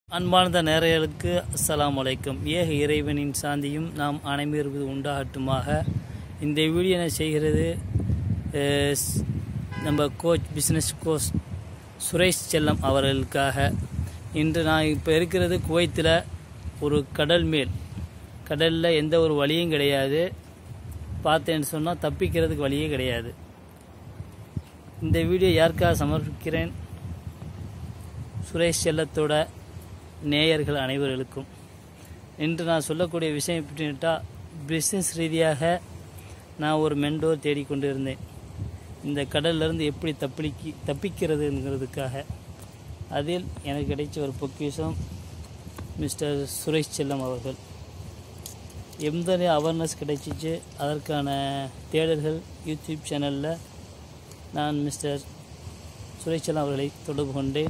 அன்பார்ந்த நேரையர்களுக்கு அஸ்ஸலாமு அலைக்கும் ஏக இறைவனின் சாந்தியும் நாம் அனைவருக்கு உண்டாகட்டுமாக இந்த வீடியோ என்ன செய்கிறது அஹ், ஸ்- நம்ம கோச் பிஸ்னஸ் கோச் சுரேஷ் செல்லம் அவர்களுக்காக இன்று நான் இப்போ இருக்கிறது குவைத்தில் ஒரு கடல் மேல் கடலில் எந்த ஒரு வழியும் கிடையாது பார்த்தேன்னு சொன்னால் தப்பிக்கிறதுக்கு வழியே கிடையாது இந்த வீடியோ யாருக்காக சமர்ப்பிக்கிறேன் சுரேஷ் செல்லத்தோட நேயர்கள் அனைவர்களுக்கும் இன்று நான் சொல்லக்கூடிய விஷயம் எப்படின்ட்டா பிஸ்னஸ் ரீதியாக நான் ஒரு மெண்டோர் தேடிக்கொண்டு இருந்தேன் இந்த கடல்லேருந்து எப்படி தப்பிக்கி தப்பிக்கிறதுங்கிறதுக்காக அதில் எனக்கு கிடைச்ச ஒரு பொக்கிஷம் மிஸ்டர் சுரேஷ் செல்லம் அவர்கள் எந்த அவேர்னஸ் கிடைச்சிச்சு அதற்கான தேடல்கள் யூடியூப் சேனலில் நான் மிஸ்டர் சுரேஷ் செல்லம் அவர்களை தொடர்பு கொண்டேன்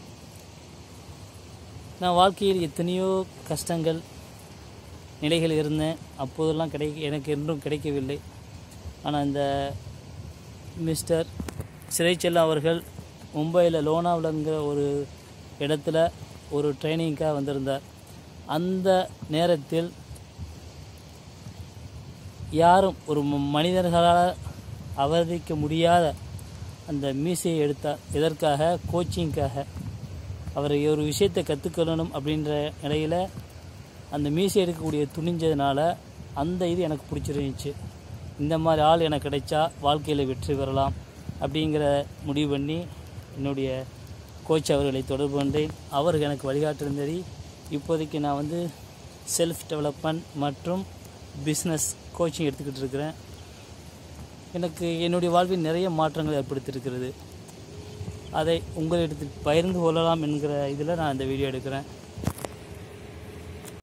நான் வாழ்க்கையில் எத்தனையோ கஷ்டங்கள் நிலைகள் இருந்தேன் அப்போதெல்லாம் கிடை எனக்கு என்றும் கிடைக்கவில்லை ஆனால் இந்த மிஸ்டர் சிறைச்செல்லம் அவர்கள் மும்பையில் லோனாவிலங்கிற ஒரு இடத்துல ஒரு ட்ரைனிங்காக வந்திருந்தார் அந்த நேரத்தில் யாரும் ஒரு ம- மனிதர்களால் அவதிக்க முடியாத அந்த மீசையை எடுத்தார் எதற்காக கோச்சிங்காக அவர் ஒரு விஷயத்தை கற்றுக்கொள்ளணும் அப்படின்ற நிலையில் அந்த மீசை எடுக்கக்கூடிய துணிஞ்சதுனால அந்த இது எனக்கு பிடிச்சிருந்துச்சு இந்த மாதிரி ஆள் எனக்கு கிடைச்சா வாழ்க்கையில் வெற்றி பெறலாம் அப்படிங்கிற முடிவு பண்ணி என்னுடைய கோச் அவர்களை தொடர்பு கொண்டேன் அவர் எனக்கு வழிகாட்டிருந்தது இப்போதைக்கு நான் வந்து செல்ஃப் டெவலப்மெண்ட் மற்றும் பிஸ்னஸ் கோச்சிங் எடுத்துக்கிட்டு இருக்கிறேன் எனக்கு என்னுடைய வாழ்வில் நிறைய மாற்றங்கள் ஏற்படுத்தியிருக்கிறது அதை உங்களிடத்தில் பகிர்ந்து கொள்ளலாம் என்கிற இதில் நான் இந்த வீடியோ எடுக்கிறேன்